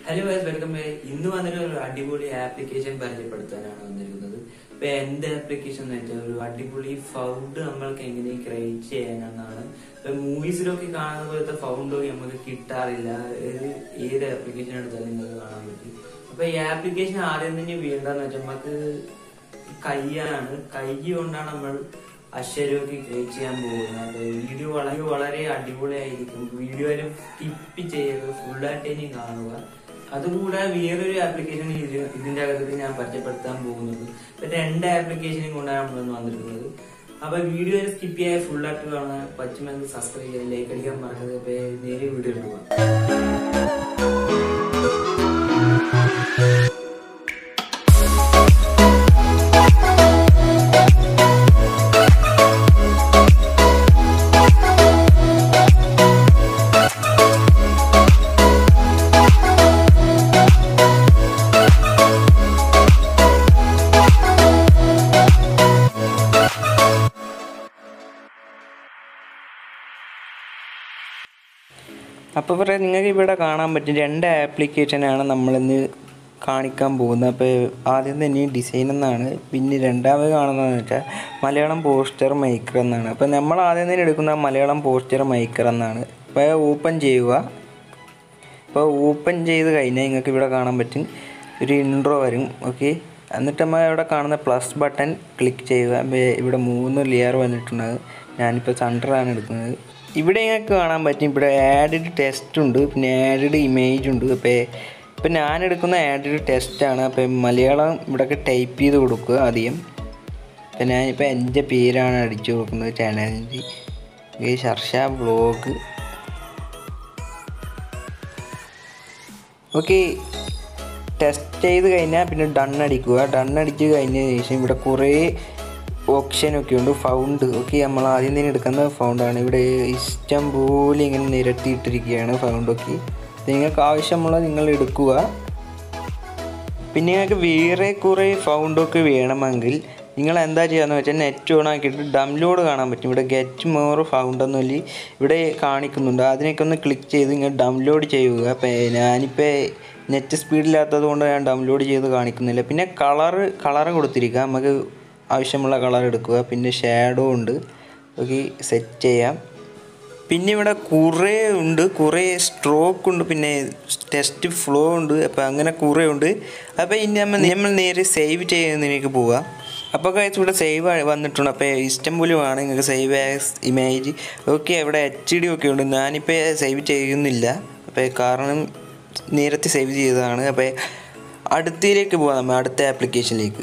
hello guys welcome ഇന്ന് വന്നിട്ട് ഒരു അടിപൊളി ആപ്ലിക്കേഷൻ പരിചയപ്പെടുത്താനാണ് വന്നിരിക്കുന്നത് ഇപ്പൊ എന്ത് ആപ്ലിക്കേഷൻ എന്ന് വെച്ചാൽ ഒരു അടിപൊളി ഫൗണ്ട് നമ്മൾക്ക് എങ്ങനെ ക്രിയേറ്റ് ചെയ്യാനെന്നാണ് ഇപ്പൊ മൂവീസിലൊക്കെ കാണുന്ന പോലത്തെ ഫൗണ്ട് നമുക്ക് കിട്ടാറില്ല ഏത് ഏത് ആപ്ലിക്കേഷൻ എടുത്താലും നിങ്ങൾക്ക് കാണാൻ പറ്റും അപ്പൊ ഈ ആപ്ലിക്കേഷൻ ആദ്യം തന്നെ വീണ്ടെന്ന് വെച്ചാൽ നമുക്ക് കൈയാണ് കൈ കൊണ്ടാണ് നമ്മൾ അക്ഷരമൊക്കെ ക്രിയേറ്റ് ചെയ്യാൻ പോകുന്നത് അപ്പൊ വീഡിയോ വളരെ വളരെ അടിപൊളിയായിരിക്കും വീഡിയോ സ്കിപ്പ് ചെയ്ത് ഫുള്ളായിട്ട് ഇനി കാണുക അതുകൂടാതെ വേറൊരു ആപ്ലിക്കേഷൻ ഇതിന്റെ അകത്ത് ഞാൻ പരിചയപ്പെടുത്താൻ പോകുന്നത് ഇപ്പൊ രണ്ട് ആപ്ലിക്കേഷനും കൊണ്ടാണ് നമ്മൾ വന്നിരിക്കുന്നത് അപ്പൊ വീഡിയോ സ്കിപ്പ് ചെയ്യാൻ ഫുള്ളായിട്ട് കാണാൻ പറ്റുമെങ്കിൽ സബ്സ്ക്രൈബ് ചെയ്യാൻ ലൈക്ക് അടിക്കാൻ മറക്കരുത് അപ്പൊ നേരെ വീഡിയോ പോകാം അപ്പോൾ പറയാം നിങ്ങൾക്ക് ഇവിടെ കാണാൻ പറ്റും രണ്ട് ആപ്ലിക്കേഷനാണ് നമ്മളിന്ന് കാണിക്കാൻ പോകുന്നത് അപ്പോൾ ആദ്യം തന്നെ ഡിസൈൻ എന്നാണ് പിന്നെ രണ്ടാമത് കാണുന്നതെന്ന് വെച്ചാൽ മലയാളം പോസ്റ്റർ മേക്കർ എന്നാണ് അപ്പോൾ നമ്മൾ ആദ്യം തന്നെ എടുക്കുന്ന മലയാളം പോസ്റ്റർ മേക്കർ എന്നാണ് അപ്പോൾ ഓപ്പൺ ചെയ്യുക അപ്പോൾ ഓപ്പൺ ചെയ്ത് കഴിഞ്ഞാൽ നിങ്ങൾക്ക് ഇവിടെ കാണാൻ പറ്റും ഒരു ഇൻട്രോ വരും ഓക്കെ എന്നിട്ട് നമ്മൾ ഇവിടെ കാണുന്ന പ്ലസ് ബട്ടൺ ക്ലിക്ക് ചെയ്യുക അപ്പോൾ ഇവിടെ മൂന്ന് ലെയർ വന്നിട്ടുണ്ട് ഞാനിപ്പോൾ സെൻറ്ററാണ് എടുക്കുന്നത് ഇവിടെ നിങ്ങൾക്ക് കാണാൻ പറ്റും ഇവിടെ ആഡഡ് ടെസ്റ്റ് ഉണ്ട് പിന്നെ ആഡഡ് ഇമേജ് ഉണ്ട് അപ്പോൾ ഇപ്പം ഞാൻ എടുക്കുന്ന ആഡഡ് ടെസ്റ്റാണ് അപ്പോൾ മലയാളം ഇവിടെയൊക്കെ ടൈപ്പ് ചെയ്ത് കൊടുക്കുക ആദ്യം അപ്പം ഞാനിപ്പോൾ എൻ്റെ പേരാണ് അടിച്ചു കൊടുക്കുന്നത് ചാനലിൻ്റെ ഷർഷ ബ്ലോഗ് ഓക്കെ ടെസ്റ്റ് ചെയ്ത് കഴിഞ്ഞാൽ പിന്നെ ഡൺ അടിക്കുക ഡൺ അടിച്ച് കഴിഞ്ഞതിന് ശേഷം ഇവിടെ കുറേ ഓപ്ഷനൊക്കെ ഉണ്ട് ഫൗണ്ട് ഓക്കെ നമ്മൾ ആദ്യം തന്നെ എടുക്കുന്ന ഫൗണ്ടാണ് ഇവിടെ ഇഷ്ടം പോലെ ഇങ്ങനെ നിരത്തിയിട്ടിരിക്കുകയാണ് ഫൗണ്ടൊക്കെ നിങ്ങൾക്ക് ആവശ്യമുള്ള നിങ്ങൾ എടുക്കുക പിന്നെ നിങ്ങൾക്ക് വേറെ കുറേ ഫൗണ്ടൊക്കെ വേണമെങ്കിൽ നിങ്ങൾ എന്താ ചെയ്യാന്ന് വെച്ചാൽ നെറ്റ് ഓൺ ആക്കിയിട്ട് ഡൗൺലോഡ് കാണാൻ പറ്റും ഇവിടെ ഗെറ്റ് മോർ ഫൗണ്ട് എന്നൊല്ലി ഇവിടെ കാണിക്കുന്നുണ്ട് അതിനൊക്കെ ഒന്ന് ക്ലിക്ക് ചെയ്ത് നിങ്ങൾ ഡൗൺലോഡ് ചെയ്യുക അപ്പോൾ ഞാനിപ്പോൾ നെറ്റ് സ്പീഡില്ലാത്തത് കൊണ്ട് ഞാൻ ഡൗൺലോഡ് ചെയ്ത് കാണിക്കുന്നില്ല പിന്നെ കളറ് കളറ് കൊടുത്തിരിക്കുക നമുക്ക് ആവശ്യമുള്ള കളർ എടുക്കുക പിന്നെ ഷാഡോ ഉണ്ട് ഓക്കെ സെറ്റ് ചെയ്യാം പിന്നെ ഇവിടെ കുറേ ഉണ്ട് കുറേ സ്ട്രോക്ക് ഉണ്ട് പിന്നെ ടെസ്റ്റ് ഫ്ലോ ഉണ്ട് അപ്പോൾ അങ്ങനെ കുറേ ഉണ്ട് അപ്പോൾ ഇനി നമ്മൾ നമ്മൾ നേരെ സേവ് ചെയ്യുന്നതിലേക്ക് പോവുക അപ്പോൾ കഴിച്ച് ഇവിടെ സേവ് വന്നിട്ടുണ്ട് അപ്പോൾ ഇഷ്ടം പോലും ആണ് നിങ്ങൾക്ക് സേവ് ആസ് ഇമേജ് ഓക്കെ ഇവിടെ എച്ച് ഡി ഒക്കെ ഉണ്ട് ഞാനിപ്പോൾ സേവ് ചെയ്യുന്നില്ല അപ്പോൾ കാരണം നേരത്തെ സേവ് ചെയ്തതാണ് അപ്പോൾ അടുത്തതിലേക്ക് പോകാം നമ്മൾ അടുത്ത ആപ്ലിക്കേഷനിലേക്ക്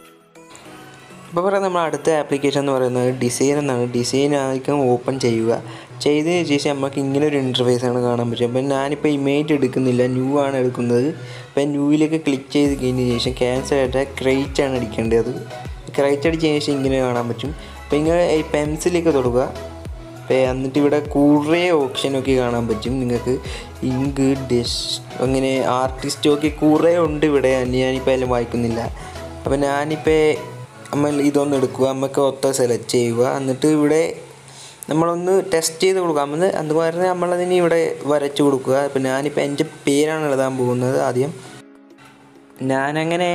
ഇപ്പോൾ പറയാം നമ്മൾ അടുത്ത ആപ്ലിക്കേഷൻ എന്ന് പറയുന്നത് ഡിസൈൻ എന്നാണ് ഡിസൈൻ ആയിരിക്കും ഓപ്പൺ ചെയ്യുക ചെയ്തതിന് ശേഷം നമുക്ക് ഇങ്ങനെ ഒരു ഇൻ്റർഫേസ് ആണ് കാണാൻ പറ്റും അപ്പം ഞാനിപ്പോൾ ഇമേജ് എടുക്കുന്നില്ല ന്യൂ ആണ് എടുക്കുന്നത് അപ്പം ന്യൂവിലേക്ക് ക്ലിക്ക് ചെയ്ത് കഴിഞ്ഞതിന് ശേഷം ക്യാൻസൽ ആയിട്ട് ക്രൈറ്റ് ആണ് അടിക്കേണ്ടത് ക്രൈറ്റ് അടിച്ചതിന് ശേഷം ഇങ്ങനെ കാണാൻ പറ്റും അപ്പോൾ ഇങ്ങനെ ഈ പെൻസിലേക്ക് തൊടുക അപ്പോൾ എന്നിട്ട് ഇവിടെ കുറേ ഓപ്ഷനൊക്കെ കാണാൻ പറ്റും നിങ്ങൾക്ക് ഇങ്ക് ഡിഷ് അങ്ങനെ ആർട്ടിസ്റ്റൊക്കെ കുറേ ഉണ്ട് ഇവിടെ ഞാനിപ്പോൾ എല്ലാം വായിക്കുന്നില്ല അപ്പോൾ ഞാനിപ്പോൾ നമ്മൾ ഇതൊന്ന് എടുക്കുക നമുക്ക് ഒത്ത സെലക്ട് ചെയ്യുക എന്നിട്ട് ഇവിടെ നമ്മളൊന്ന് ടെസ്റ്റ് ചെയ്ത് കൊടുക്കുക നമ്മൾ അതുപോലെ നമ്മളതിന് ഇവിടെ വരച്ച് കൊടുക്കുക ഇപ്പം ഞാനിപ്പോൾ എൻ്റെ പേരാണ് എഴുതാൻ പോകുന്നത് ആദ്യം ഞാനങ്ങനെ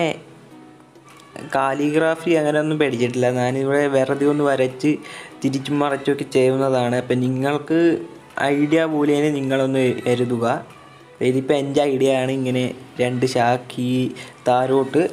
കാലിഗ്രാഫി അങ്ങനെ ഒന്നും പഠിച്ചിട്ടില്ല ഞാനിവിടെ വെറുതെ ഒന്ന് വരച്ച് തിരിച്ചും മറച്ചൊക്കെ ചെയ്യുന്നതാണ് അപ്പം നിങ്ങൾക്ക് ഐഡിയ പോലെ നിങ്ങളൊന്ന് എഴുതുക ഇതിപ്പോൾ എൻ്റെ ഐഡിയ ആണ് ഇങ്ങനെ രണ്ട് ഷാക്കി താരോട്ട്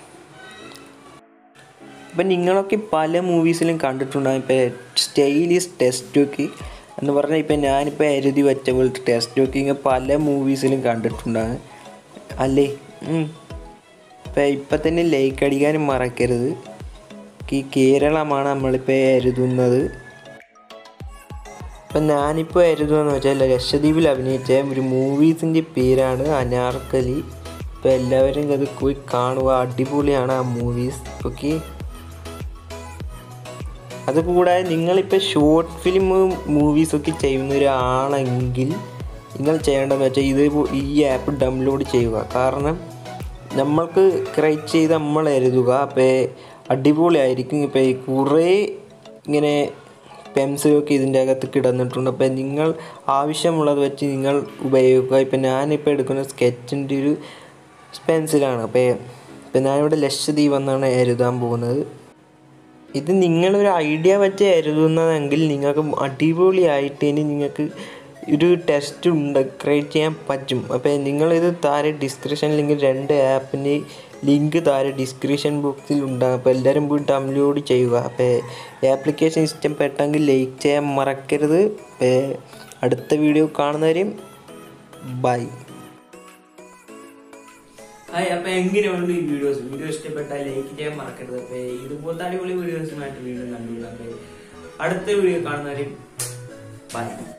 അപ്പം നിങ്ങളൊക്കെ പല മൂവീസിലും കണ്ടിട്ടുണ്ടാകും ഇപ്പം സ്റ്റൈലിസ് ടെസ്റ്റ് ഒക്കെ എന്ന് പറഞ്ഞാൽ ഇപ്പം ഞാനിപ്പോൾ എഴുതി വെച്ച പോലത്തെ ടെസ്റ്റ് ഒക്കെ ഇങ്ങനെ പല മൂവീസിലും കണ്ടിട്ടുണ്ടാകും അല്ലേ ഇപ്പം ഇപ്പം തന്നെ ലൈക്ക് അടിക്കാനും മറക്കരുത് ഈ കേരളമാണ് നമ്മളിപ്പോൾ എഴുതുന്നത് ഇപ്പം ഞാനിപ്പോൾ എഴുതുകയെന്ന് വെച്ചാൽ ലക്ഷദ്വീപിൽ അഭിനയിച്ച ഒരു മൂവീസിൻ്റെ പേരാണ് അനാർക്കലി ഇപ്പം എല്ലാവരും അത് പോയി കാണുക അടിപൊളിയാണ് ആ മൂവീസ് ഓക്കെ അതുകൂടാതെ നിങ്ങളിപ്പോൾ ഷോർട്ട് ഫിലിം മൂവീസൊക്കെ ചെയ്യുന്ന ഒരാളെങ്കിൽ നിങ്ങൾ ചെയ്യേണ്ടതെന്ന് വെച്ചാൽ ഇത് ഈ ആപ്പ് ഡൗൺലോഡ് ചെയ്യുക കാരണം നമ്മൾക്ക് ക്രൈറ്റ് ചെയ്ത് നമ്മൾ എഴുതുക അപ്പോൾ അടിപൊളിയായിരിക്കും ഇപ്പോൾ കുറേ ഇങ്ങനെ പെൻസിലൊക്കെ ഇതിൻ്റെ അകത്ത് കിടന്നിട്ടുണ്ട് അപ്പോൾ നിങ്ങൾ ആവശ്യമുള്ളത് വെച്ച് നിങ്ങൾ ഉപയോഗിക്കുക ഇപ്പം ഞാനിപ്പോൾ എടുക്കുന്ന സ്കെച്ചിൻ്റെ ഒരു പെൻസിലാണ് അപ്പോൾ ഇപ്പം ഞാനിവിടെ ലക്ഷദ്വീപ് എന്നാണ് എഴുതാൻ പോകുന്നത് ഇത് നിങ്ങളൊരു ഐഡിയ വെച്ച് എഴുതുന്നതെങ്കിൽ നിങ്ങൾക്ക് അടിപൊളിയായിട്ട് ഇനി നിങ്ങൾക്ക് ഒരു ടെസ്റ്റ് ഉണ്ട് ക്രിയേറ്റ് ചെയ്യാൻ പറ്റും അപ്പോൾ നിങ്ങളിത് താഴെ ഡിസ്ക്രിപ്ഷൻ ലിങ്ക് രണ്ട് ആപ്പിൻ്റെ ലിങ്ക് താഴെ ഡിസ്ക്രിപ്ഷൻ ബോക്സിൽ ഉണ്ടാകും അപ്പോൾ എല്ലാവരും പോയി ഡൗൺലോഡ് ചെയ്യുക അപ്പോൾ ആപ്ലിക്കേഷൻ ഇഷ്ടപ്പെട്ടെങ്കിൽ ലൈക്ക് ചെയ്യാൻ മറക്കരുത് അപ്പോൾ അടുത്ത വീഡിയോ കാണുന്നവരെയും ബൈ ഹായ് അപ്പൊ എങ്ങനെയുണ്ട് ഈ വീഡിയോസ് വീഡിയോ ഇഷ്ടപ്പെട്ടാൽ ലൈക്ക് ചെയ്യാൻ മറക്കരുത് അപ്പൊ ഇതുപോലത്തെ അടിപൊളി വീഡിയോസുമായിട്ട് വീണ്ടും കണ്ടുപിടിക്കാം അപ്പൊ അടുത്ത വീഡിയോ കാണുന്നവരെയും ബൈ